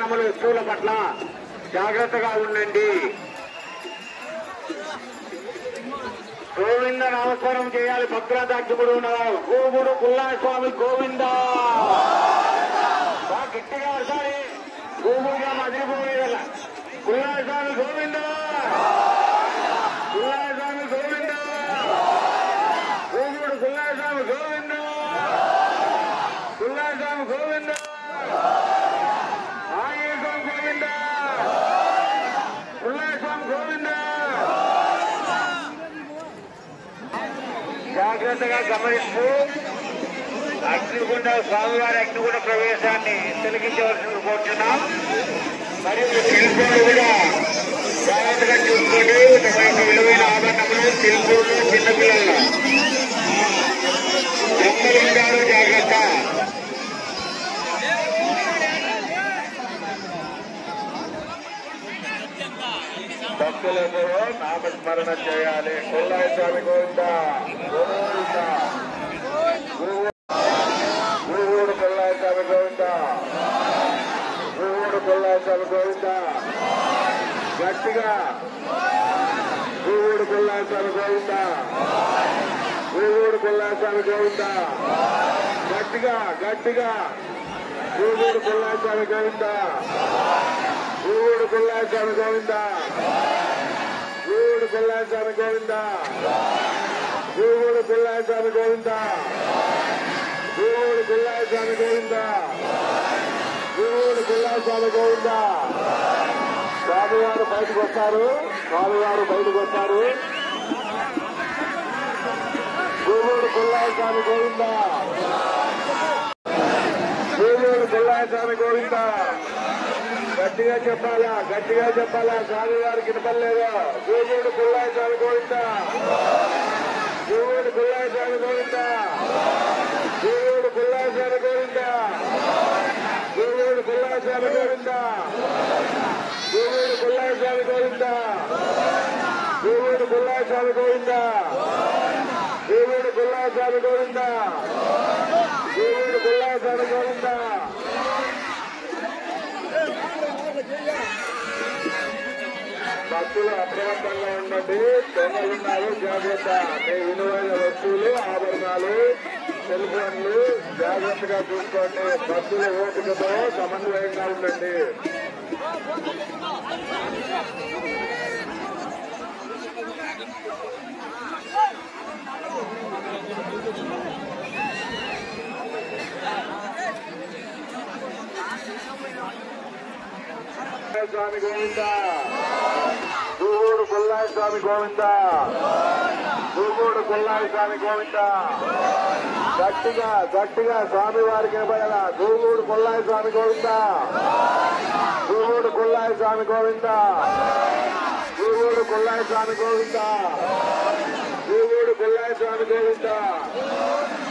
ఆభరణముల వస్తువుల పట్ల జాగ్రత్తగా ఉండండి గోవింద నమస్కారం చేయాలి భక్తుల దక్షుడు ఉన్నారు గోగుడు కుల్లాస్వామి గోవింద బాగా గట్టిగా వస్తాయి గోగుడుగా మదిలిపోయేదల కుల్లాస్వామి గోవింద కుల్లాస్వామి గోవింద గోగుడు కుల్లాస్వామి గోవింద కుల్లాస్వామి గోవింద ఆంజనేయ గోవింద కుల్లాస్వామి గోవింద జాగ్రత్తగా గమనిస్తూ అగ్నిగుండ స్వామివారి అగ్నిగుండ ప్రవేశాన్ని తొలగించవలసిన కోరుతున్నాం మరియు శిల్పులు కూడా జాగ్రత్తగా చూసుకోండి తమ యొక్క విలువైన ఆభరణములు శిల్పులు చిన్నపిల్లలు దొంగలు ఉంటారు జాగ్రత్త భక్తులకు నామస్మరణ చేయాలి కొల్లాయి స్వామి గోవింద గోవింద గురువుడు కొల్లాయి స్వామి గోవింద గురువుడు కొల్లాయి స్వామి గోవింద గట్టిగా గురువుడు కొల్లాయి స్వామి గోవింద గురువుడు కొల్లాయి స్వామి గోవింద గట్టిగా గట్టిగా గురువుడు కొల్లాయి స్వామి గోవింద గురువుడు కొల్లాయి స్వామి గోవింద గురువుడు కొల్లాయి స్వామి గోవింద గురువుడు కొల్లాయి స్వామి గోవింద గురువుడు కొల్లాయి స్వామి గోవింద గురువుడు కొల్లాయి స్వామి గోవింద స్వామివారు బయటకు వస్తారు స్వామివారు బయటకు వస్తారు గురువుడు కొల్లాయి స్వామి గోవింద గురువుడు కొల్లాయి స్వామి గోవింద గట్టిగా చెప్పాలా గట్టిగా చెప్పాలా స్వామి వారికి వినపడలేదా దేవుడు పుల్లాయి స్వామి గోవింద దేవుడు పుల్లాయి స్వామి గోవింద దేవుడు పుల్లాయి స్వామి గోవింద దేవుడు పుల్లాయి స్వామి గోవింద దేవుడు పుల్లాయి స్వామి గోవింద దేవుడు పుల్లాయి స్వామి గోవింద దేవుడు పుల్లాయి స్వామి గోవింద దేవుడు పుల్లాయి స్వామి గోవింద భక్తులు అప్రమత్తంగా ఉండండి దొంగలున్నారు జాగ్రత్త మీ విలువైన వస్తువులు ఆభరణాలు సెల్ ఫోన్లు జాగ్రత్తగా చూసుకోండి భక్తుల ఓపికతో సమన్వయంగా ఉండండి స్వామి గోవింద దూగూడు కొల్లాయి స్వామి గోవింద దూగూడు కొల్లాయి స్వామి గోవింద గట్టిగా గట్టిగా స్వామి వారికి నిలబడాల దూగూడు కొల్లాయి స్వామి గోవింద దూగూడు కొల్లాయి స్వామి గోవింద దూగూడు కొల్లాయి స్వామి గోవింద దూగూడు కొల్లాయి స్వామి గోవింద